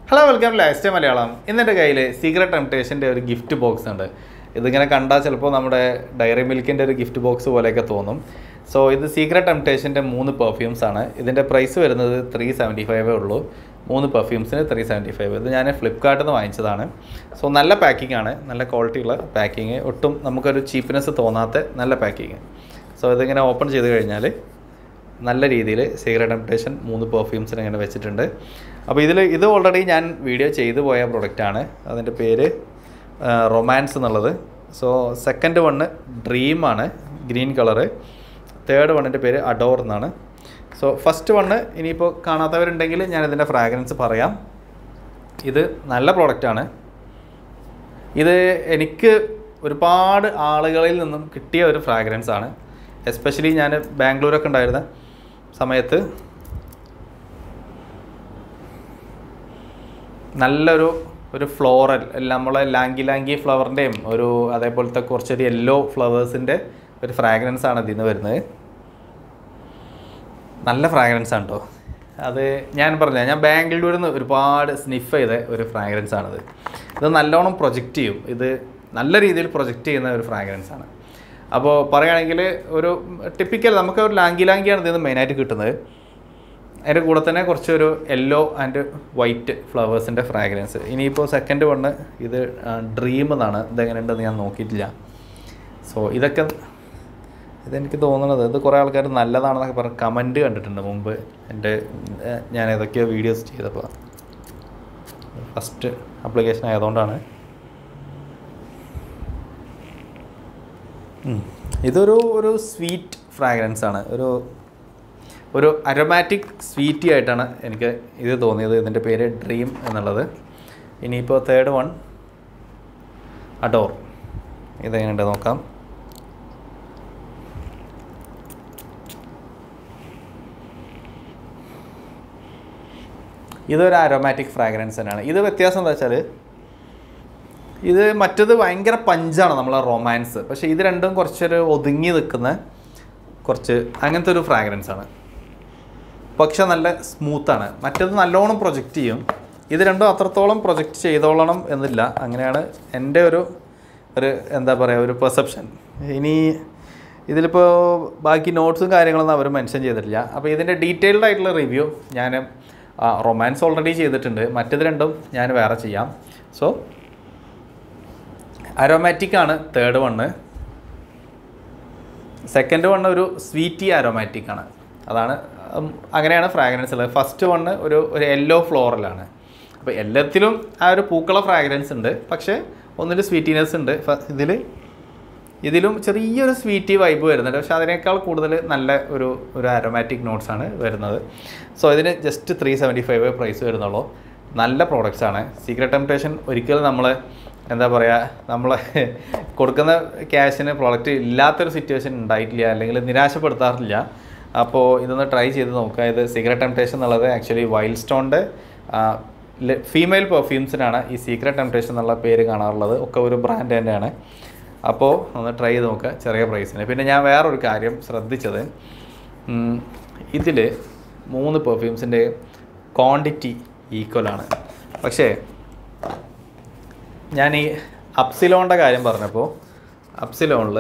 Hello welcome last Malayalam ഇന്നെൻ്റെ കയ്യിൽ secret ടെംപ്ടേഷൻ്റെ ഒരു ഗിഫ്റ്റ് ബോക്സ് ഉണ്ട് ഇതിങ്ങനെ കണ്ടാൽ ചിലപ്പോൾ നമ്മുടെ ഡയറി മിൽക്കിൻ്റെ ഒരു ഗിഫ്റ്റ് ബോക്സ് പോലെയൊക്കെ തോന്നും സോ ഇത് സീക്രട്ട് ടെംപ്ടേഷൻ്റെ മൂന്ന് പെർഫ്യൂംസ് ആണ് ഇതിൻ്റെ പ്രൈസ് വരുന്നത് ത്രീ സെവൻറ്റി ഫൈവേ ഉള്ളൂ മൂന്ന് പെർഫ്യൂംസിന് ത്രീ സെവൻറ്റി ഫൈവ് ഇത് ഞാൻ ഫ്ലിപ്കാർട്ടിൽ നിന്ന് വാങ്ങിച്ചതാണ് സോ നല്ല പാക്കിംഗ് ആണ് നല്ല ക്വാളിറ്റിയുള്ള പാക്കിങ് ഒട്ടും നമുക്കൊരു ചീപ്പ്നെസ് തോന്നാത്ത നല്ല പാക്കിങ് സോ ഇതിങ്ങനെ ഓപ്പൺ ചെയ്ത് കഴിഞ്ഞാൽ നല്ല രീതിയിൽ സീക്രട്ട് ടെംപ്ടേഷൻ മൂന്ന് പെർഫ്യൂംസിന് ഇങ്ങനെ വെച്ചിട്ടുണ്ട് അപ്പോൾ ഇതിൽ ഇത് ഓൾറെഡി ഞാൻ വീഡിയോ ചെയ്തു പോയ പ്രൊഡക്റ്റാണ് അതിൻ്റെ പേര് റൊമാൻസ് എന്നുള്ളത് സോ സെക്കൻഡ് വണ്ണ് ഡ്രീമാണ് ഗ്രീൻ കളറ് തേർഡ് വണ്ണിൻ്റെ പേര് അഡോർ എന്നാണ് സോ ഫസ്റ്റ് വണ്ണ് ഇനിയിപ്പോൾ കാണാത്തവരുണ്ടെങ്കിൽ ഞാൻ ഇതിൻ്റെ ഫ്രാഗ്രൻസ് പറയാം ഇത് നല്ല പ്രോഡക്റ്റാണ് ഇത് എനിക്ക് ഒരുപാട് ആളുകളിൽ നിന്നും കിട്ടിയ ഒരു ഫ്രാഗ്രൻസ് ആണ് എസ്പെഷ്യലി ഞാൻ ബാംഗ്ലൂരൊക്കെ ഉണ്ടായിരുന്ന സമയത്ത് നല്ലൊരു ഒരു ഫ്ലോറൽ നമ്മളെ ലാങ്കി ലാങ്കി ഫ്ലവറിൻ്റെയും ഒരു അതേപോലത്തെ കുറച്ചൊരു യെല്ലോ ഫ്ലവേഴ്സിൻ്റെ ഒരു ഫ്രാഗ്രൻസ് ആണ് ഇതിൽ നിന്ന് വരുന്നത് നല്ല ഫ്രാഗ്രൻസ് ആണ് കേട്ടോ അത് ഞാൻ പറഞ്ഞ ഞാൻ ബാംഗ്ലൂരിൽ നിന്ന് ഒരുപാട് സ്നിഫ് ചെയ്ത ഒരു ഫ്രാഗ്രൻസ് ആണിത് ഇത് നല്ലോണം പ്രൊജക്റ്റ് ചെയ്യും ഇത് നല്ല രീതിയിൽ പ്രൊജക്റ്റ് ചെയ്യുന്ന ഒരു ഫ്രാഗ്രൻസ് ആണ് അപ്പോൾ പറയുകയാണെങ്കിൽ ഒരു ടിപ്പിക്കൽ നമുക്ക് ഒരു ലാങ്കി ലാങ്കിയാണ് ഇതിൽ നിന്ന് മെയിനായിട്ട് കിട്ടുന്നത് അതിൻ്റെ കൂടെ തന്നെ കുറച്ചൊരു യെല്ലോ ആൻഡ് വൈറ്റ് ഫ്ലവേഴ്സിൻ്റെ ഫ്രാഗ്രൻസ് ഇനിയിപ്പോൾ സെക്കൻഡ് വണ്ണ് ഇത് ഡ്രീം എന്നാണ് ഇതെങ്ങനെയുണ്ടെന്ന് ഞാൻ നോക്കിയിട്ടില്ല സോ ഇതൊക്കെ ഇതെനിക്ക് തോന്നുന്നത് ഇത് കുറേ ആൾക്കാർ നല്ലതാണെന്നൊക്കെ പറഞ്ഞ് കമൻറ്റ് കണ്ടിട്ടുണ്ട് മുമ്പ് എൻ്റെ ഏഹ്, ഞാൻ ഏതൊക്കെയോ വീഡിയോസ് ചെയ്തപ്പോൾ ഫസ്റ്റ് ആപ്ലിക്കേഷൻ ആയതുകൊണ്ടാണ് ഉം. ഇതൊരു ഒരു സ്വീറ്റ് ഫ്രാഗ്രൻസ് ആണ് ഒരു ഒരു അരോമാറ്റിക് സ്വീറ്റി ആയിട്ടാണ് എനിക്ക് ഇത് തോന്നിയത് ഇതിൻ്റെ പേര് ഡ്രീം എന്നുള്ളത് ഇനിയിപ്പോൾ തേർഡ് വൺ അഡോർ ഇതെങ്ങനെയുണ്ട് നോക്കാം ഇതൊരു അരോമാറ്റിക് ഫ്രാഗ്രൻസ് തന്നെയാണ് ഇത് വ്യത്യാസം എന്താ വെച്ചാൽ ഇത് മറ്റത് ഭയങ്കര പഞ്ചാണ് നമ്മളെ റൊമാൻസ് പക്ഷേ ഇത് രണ്ടും കുറച്ചൊരു ഒതുങ്ങി നിൽക്കുന്ന കുറച്ച് അങ്ങനത്തെ ഒരു ഫ്രാഗ്രൻസ് ആണ് പക്ഷെ നല്ല സ്മൂത്താണ് മറ്റത് നല്ലോണം പ്രൊജക്റ്റ് ചെയ്യും ഇത് രണ്ടും അത്രത്തോളം പ്രൊജക്റ്റ് ചെയ്തോളണം എന്നില്ല അങ്ങനെയാണ് എൻ്റെ ഒരു ഒരു എന്താ പറയുക ഒരു പെർസെപ്ഷൻ ഇനി ഇതിലിപ്പോൾ ബാക്കി നോട്ട്സും കാര്യങ്ങളൊന്നും അവർ മെൻഷൻ ചെയ്തിട്ടില്ല അപ്പോൾ ഇതിൻ്റെ ഡീറ്റെയിൽഡ് ആയിട്ടുള്ള റിവ്യൂ ഞാൻ റൊമാൻസ് ഓൾറെഡി ചെയ്തിട്ടുണ്ട് മറ്റത് രണ്ടും ഞാൻ വേറെ ചെയ്യാം സോ അരോമാറ്റിക് ആണ് തേർഡ് വണ്ണ് സെക്കൻഡ് വണ്ണ് ഒരു സ്വീറ്റി അരോമാറ്റിക് ആണ് അതാണ് ഉം, അങ്ങനെയാണ് ഫ്രാഗ്രൻസ് ഉള്ളത് ഫസ്റ്റ് വണ്ണ് ഒരു ഒരു യെല്ലോ ഫ്ലോറലാണ് അപ്പോൾ എല്ലാത്തിലും ആ ഒരു പൂക്കള ഫ്രാഗ്രൻസ് ഉണ്ട് പക്ഷേ ഒന്നിൽ സ്വീറ്റിനെസ് ഉണ്ട് ഇതിൽ ഇതിലും ചെറിയൊരു സ്വീറ്റി വൈബ് വരുന്നുണ്ട് പക്ഷേ അതിനേക്കാൾ കൂടുതൽ നല്ല ഒരു ഒരു അരോമാറ്റിക് നോട്ട്സ് ആണ് വരുന്നത് സോ ഇതിന് just three seventy five price വരുന്നുള്ളൂ നല്ല പ്രോഡക്റ്റ്സ് ആണ് സീക്രട്ട് ടെംപ്ടേഷൻ ഒരിക്കലും നമ്മൾ എന്താ പറയുക നമ്മൾ കൊടുക്കുന്ന ക്യാഷിന് പ്രോഡക്റ്റ് ഇല്ലാത്തൊരു സിറ്റുവേഷൻ ഉണ്ടായിട്ടില്ല അല്ലെങ്കിൽ നിരാശപ്പെടുത്താറില്ല അപ്പോൾ ഇതൊന്ന് ട്രൈ ചെയ്ത് നോക്കുക ഇത് സീക്രട്ട് ടെംപ്ടേഷൻ എന്നുള്ളത് ആക്ച്വലി വൈൽഡ് സ്റ്റോണിൻ്റെ ഫീമെയിൽ പെർഫ്യൂംസിനാണ് ഈ സീക്രട്ട് ടെംപ്ടേഷൻ എന്നുള്ള പേര് കാണാറുള്ളത് ഒക്കെ ഒരു ബ്രാൻഡ് തന്നെയാണ് അപ്പോൾ ഒന്ന് ട്രൈ ചെയ്ത് നോക്കുക ചെറിയ പ്രൈസിന് പിന്നെ ഞാൻ വേറൊരു കാര്യം ശ്രദ്ധിച്ചത് ഇതിൽ മൂന്ന് പെർഫ്യൂംസിൻ്റെ ക്വാണ്ടിറ്റി ഈക്വലാണ് പക്ഷേ ഞാൻ ഈ അപ്സിലോണിൻ്റെ കാര്യം പറഞ്ഞപ്പോൾ അപ്സിലോണിൽ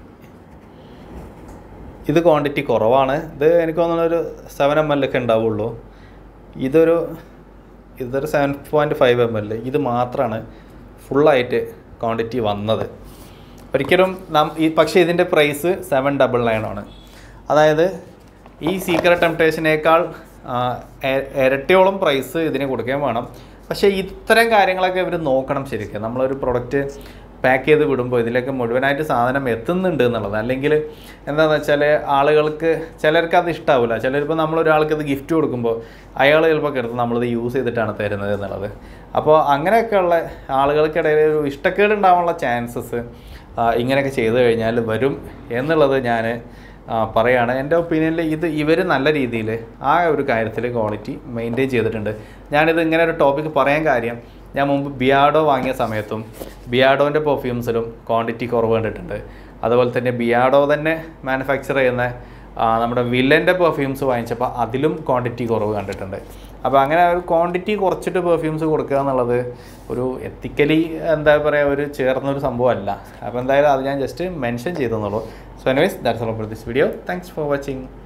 ഇത് ക്വാണ്ടിറ്റി കുറവാണ് ഇത് എനിക്ക് തോന്നുന്നു ഒരു സെവൻ എം എൽ ഒക്കെ ഉണ്ടാവുള്ളൂ ഇതൊരു ഇതൊരു seven point five M L ഇത് മാത്രമാണ് ഫുള്ളായിട്ട് ക്വാണ്ടിറ്റി വന്നത് ഒരിക്കലും നാം ഈ പക്ഷേ ഇതിൻ്റെ പ്രൈസ് സെവൻ ഡബിൾ നയൻ ആണ് അതായത് ഈ സീക്രട്ട് ടെംപ്ടേഷനേക്കാൾ ആ, എ- ഇരട്ടിയോളം പ്രൈസ് ഇതിന് കൊടുക്കുകയും വേണം പക്ഷേ ഇത്തരം കാര്യങ്ങളൊക്കെ ഇവർ നോക്കണം ശരിക്കും നമ്മളൊരു പ്രൊഡക്റ്റ് പാക്ക് ചെയ്ത് വിടുമ്പോൾ ഇതിലേക്ക് മുഴുവനായിട്ട് സാധനം എത്തുന്നുണ്ട് എന്നുള്ളത് അല്ലെങ്കിൽ എന്താണെന്ന് വെച്ചാൽ ആളുകൾക്ക് ചിലർക്ക് അത് ഇഷ്ടാവില്ല ചിലരിപ്പോൾ നമ്മളൊരാൾക്ക് ഇത് ഗിഫ്റ്റ് കൊടുക്കുമ്പോൾ അയാൾ ചിലപ്പോൾ കരുതും നമ്മളിത് യൂസ് ചെയ്തിട്ടാണ് തരുന്നത് എന്നുള്ളത് അപ്പോൾ അങ്ങനെയൊക്കെയുള്ള ആളുകൾക്കിടയിൽ ഒരു ഇഷ്ടക്കേട് ഉണ്ടാവാനുള്ള ചാൻസസ് ഇങ്ങനെയൊക്കെ ചെയ്തു കഴിഞ്ഞാൽ വരും എന്നുള്ളത് ഞാൻ പറയുകയാണ് എൻ്റെ ഒപ്പീനിയനിൽ ഇത് ഇവർ നല്ല രീതിയിൽ ആ ഒരു കാര്യത്തിൽ ക്വാളിറ്റി മെയിൻറ്റെയിൻ ചെയ്തിട്ടുണ്ട് ഞാനിത് ഇങ്ങനെ ഒരു ടോപ്പിക്ക് പറയാൻ കാര്യം ഞാൻ മുമ്പ് ബിയാഡോ വാങ്ങിയ സമയത്തും ബിയാഡോൻ്റെ പെർഫ്യൂംസിലും ക്വാണ്ടിറ്റി കുറവ് കണ്ടിട്ടുണ്ട് അതുപോലെ തന്നെ ബിയാഡോ തന്നെ മാനുഫാക്ചർ ചെയ്യുന്ന ആ, നമ്മുടെ വില്ലൻ്റെ പെർഫ്യൂംസ് വാങ്ങിച്ചപ്പോൾ അതിലും ക്വാണ്ടിറ്റി കുറവ് കണ്ടിട്ടുണ്ട് അപ്പോൾ അങ്ങനെ ഒരു ക്വാണ്ടിറ്റി കുറച്ചിട്ട് പെർഫ്യൂംസ് കൊടുക്കുക എന്നുള്ളത് ഒരു എത്തിക്കലി എന്താ പറയുക ഒരു ചേർന്നൊരു സംഭവമല്ല അപ്പോൾ എന്തായാലും അത് ഞാൻ ജസ്റ്റ് മെൻഷൻ ചെയ്തെന്നുള്ളൂ so anyways that's all for this video thanks for watching